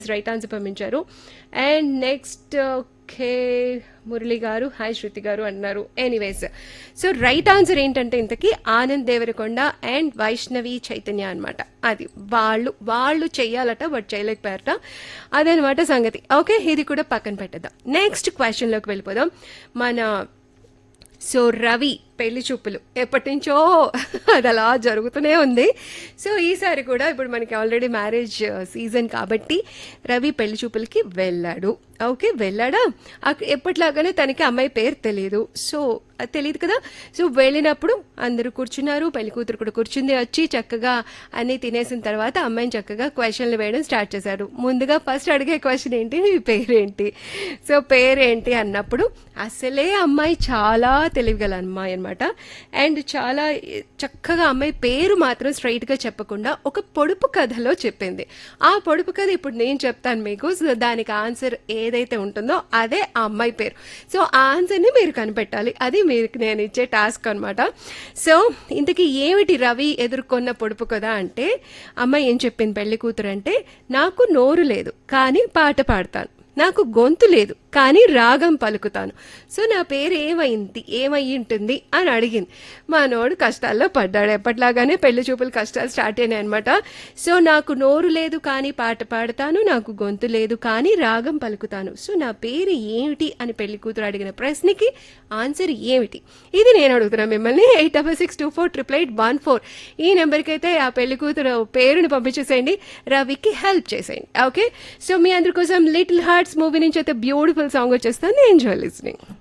right answer పంపించారు and next okay Murali గారు hi శృతి గారు అన్నారు ఎనీవేస్ సో రైట్ ఆన్సర్ ఏంటంటే ఇంతకీ ఆనంద్ దేవరకొండ అండ్ వైష్ణవి చైతన్య అనమాట అది వాళ్ళు వాళ్ళు చెయ్యాలట బట్ చేయలేకపోయారట అదనమాట సంగతి ఓకే ఇది కూడా పక్కన పెట్టేద్దాం నెక్స్ట్ క్వశ్చన్లోకి వెళ్ళిపోదాం మన సో రవి పెళ్లి చూపులు ఎప్పటి నుంచో అది అలా జరుగుతూనే ఉంది సో ఈసారి కూడా ఇప్పుడు మనకి ఆల్రెడీ మ్యారేజ్ సీజన్ కాబట్టి రవి పెళ్లి చూపులకి వెళ్ళాడు ఓకే వెళ్ళాడా అక్కడ ఎప్పటిలాగానే తనకి అమ్మాయి పేరు తెలియదు సో అది తెలియదు కదా సో వెళ్ళినప్పుడు అందరూ కూర్చున్నారు పెళ్లి కూతురు కూడా కూర్చుంది వచ్చి చక్కగా అన్ని తినేసిన తర్వాత అమ్మాయిని చక్కగా క్వశ్చన్లు వేయడం స్టార్ట్ చేశారు ముందుగా ఫస్ట్ అడిగే క్వశ్చన్ ఏంటి నీ పేరేంటి సో పేరేంటి అన్నప్పుడు అసలే అమ్మాయి చాలా తెలివిగల అమ్మాయి అనమాట అండ్ చాలా చక్కగా అమ్మాయి పేరు మాత్రం స్ట్రైట్ గా చెప్పకుండా ఒక పొడుపు కథలో చెప్పింది ఆ పొడుపు కథ ఇప్పుడు నేను చెప్తాను మీకు సో దానికి ఆన్సర్ ఏదైతే ఉంటుందో అదే ఆ అమ్మాయి పేరు సో ఆ ఆన్సర్ని మీరు కనిపెట్టాలి అది మీకు నేను ఇచ్చే టాస్క్ అనమాట సో ఇంతకీ ఏమిటి రవి ఎదుర్కొన్న పొడుపు కదా అంటే అమ్మాయి ఏం చెప్పింది పెళ్లి కూతురు అంటే నాకు నోరు లేదు కానీ పాట పాడతాను నాకు గొంతు లేదు కానీ రాగం పలుకుతాను సో నా పేరు ఏమైంది ఏమై ఉంటుంది అని అడిగింది మా నోడు కష్టాల్లో పడ్డాడు ఎప్పట్లాగానే పెళ్లి చూపులు కష్టాలు స్టార్ట్ అయినాయి అనమాట సో నాకు నోరు లేదు కానీ పాట పాడతాను నాకు గొంతు లేదు కానీ రాగం పలుకుతాను సో నా పేరు ఏమిటి అని పెళ్లి కూతురు అడిగిన ప్రశ్నకి ఆన్సర్ ఏమిటి ఇది నేను అడుగుతున్నాను మిమ్మల్ని eight double six two four triple eight one four ఈ నెంబర్కి అయితే ఆ పెళ్లి కూతురు పేరుని పంపించేసేయండి రవికి హెల్ప్ చేసేయండి ఓకే సో మీ అందరి కోసం లిటిల్ హార్ట్స్ మూవీ నుంచి అయితే బ్యూటిఫుల్ సాంగ్ వచ్చేస్తాను ఎంజాయ్ లిస్నింగ్